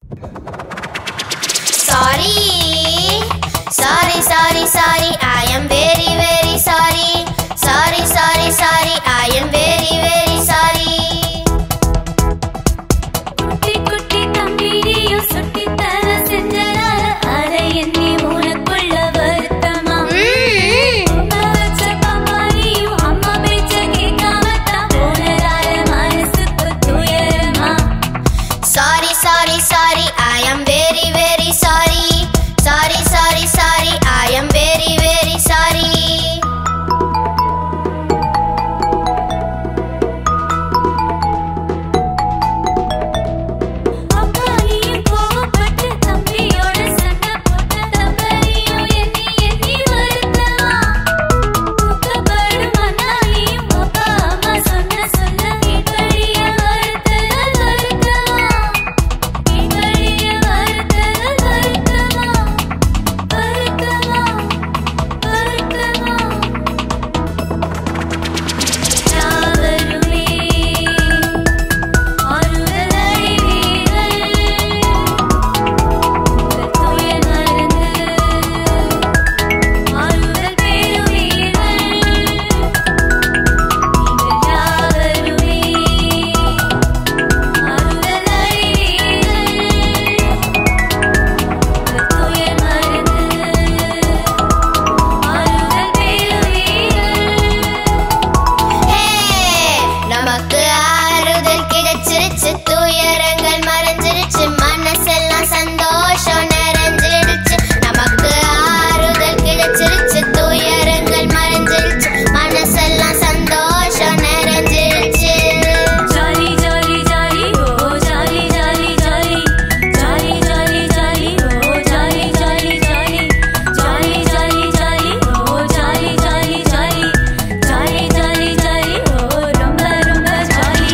Sorry, sorry, sorry, sorry. I am very, very sorry. Sorry, sorry, sorry. I am very, very sorry. குட்டி குட்டி தம்பினியும் சுட்டி தர செஞ்சனால அதை எண்ணி உனக்குள்ள வருத்தமா Mm. உன்னை வச்ச பாப்பானியும் அம்மா பேச்ச கேட்காம தான் போனதால மனசுக்கு துயரமா Sorry, sorry, sorry. I am very, very sorry. Sorry, sorry, sorry. I am very, very sorry. அப்பானியும் கோவப்பட்டு தம்பியோட சண்டை போட்ட தம்பனியும் எண்ணி எண்ணி வருத்தமா துக்கப்படும் அண்ணானியும் அப்பா அம்மா சொன்ன சொல்ல கேட்படிய வருத்தல் வருத்தமா கேட்படிய வருத்தல் வருத்தமா வருத்தமா வருத்தமா யாவருமே ஆறுதல் அடைவீர்கள் துயர் மறந்து ஆறுதல் பெறுவீர்கள் நீங்கள் யாவருமே ஆறுதல் அடைவீர்கள் துயர் மறந்து ஆறுதல் பெறுவீர்கள் Hey, நமக்கு ஆறுதல் கிடைச்சிருச்சு துயரங்கள் மறைஞ்சிருச்சு மனசெல்லாம் சந்தோஷம் நிறைஞ்சிருச்சு நமக்கு ஆறுதல் கிடைச்சிருச்சு துயரங்கள் மறைஞ்சிருச்சு மனசெல்லாம் சந்தோஷம் நிறைஞ்சிருச்சு ஜாலி ஜாலி ஜாலி ஓ jolly jolly jolly jolly jolly jolly ஓ jolly jolly jolly jolly jolly jolly ஓ jolly jolly jolly jolly jolly jolly ஓ ரொம்ப ரொம்ப ஜாலி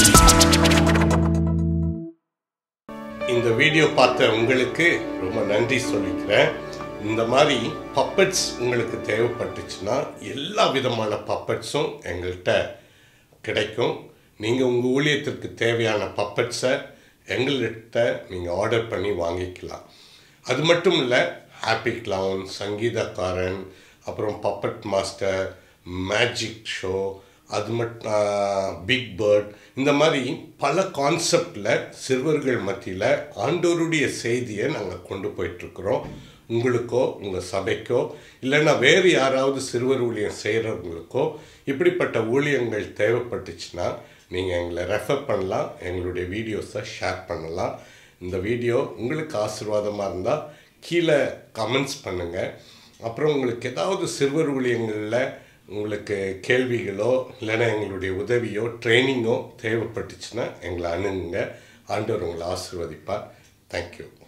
இந்த வீடியோ பார்த்த உங்களுக்கு ரொம்ப நன்றி சொல்லிக்கிறேன் இந்த மாதிரி பப்பட்ஸ் உங்களுக்கு தேவைப்பட்டுச்சுன்னா எல்லா விதமான பப்பட்ஸும் எங்கள்கிட்ட கிடைக்கும் நீங்கள் உங்கள் ஊழியத்திற்கு தேவையான பப்பட்ஸை எங்கள்கிட்ட நீங்கள் ஆர்டர் பண்ணி வாங்கிக்கலாம் அது மட்டும் இல்லை ஹாப்பி கிளவுன் சங்கீதக்காரன் அப்புறம் பப்பட் மாஸ்டர் மேஜிக் ஷோ அது மட்டும் பிக் பேர்ட் இந்த மாதிரி பல கான்செப்டில் சிறுவர்கள் மத்தியில் ஆண்டோருடைய செய்தியை நாங்கள் கொண்டு போயிட்டுருக்குறோம் உங்களுக்கோ உங்கள் சபைக்கோ இல்லைன்னா வேறு யாராவது சிறுவர் ஊழியம் செய்கிறவங்களுக்கோ இப்படிப்பட்ட ஊழியங்கள் தேவைப்பட்டுச்சுன்னா நீங்கள் எங்களை ரெஃபர் பண்ணலாம் எங்களுடைய வீடியோஸை ஷேர் பண்ணலாம் இந்த வீடியோ உங்களுக்கு ஆசீர்வாதமாக இருந்தால் கீழே கமெண்ட்ஸ் பண்ணுங்கள் அப்புறம் உங்களுக்கு ஏதாவது சிறுவர் ஊழியங்களில் உங்களுக்கு கேள்விகளோ இல்லைன்னா எங்களுடைய உதவியோ ட்ரைனிங்கோ தேவைப்பட்டுச்சுன்னா எங்களை அணுகுங்க ஆண்டவர் உங்களை ஆசீர்வதிப்பார் தேங்க்யூ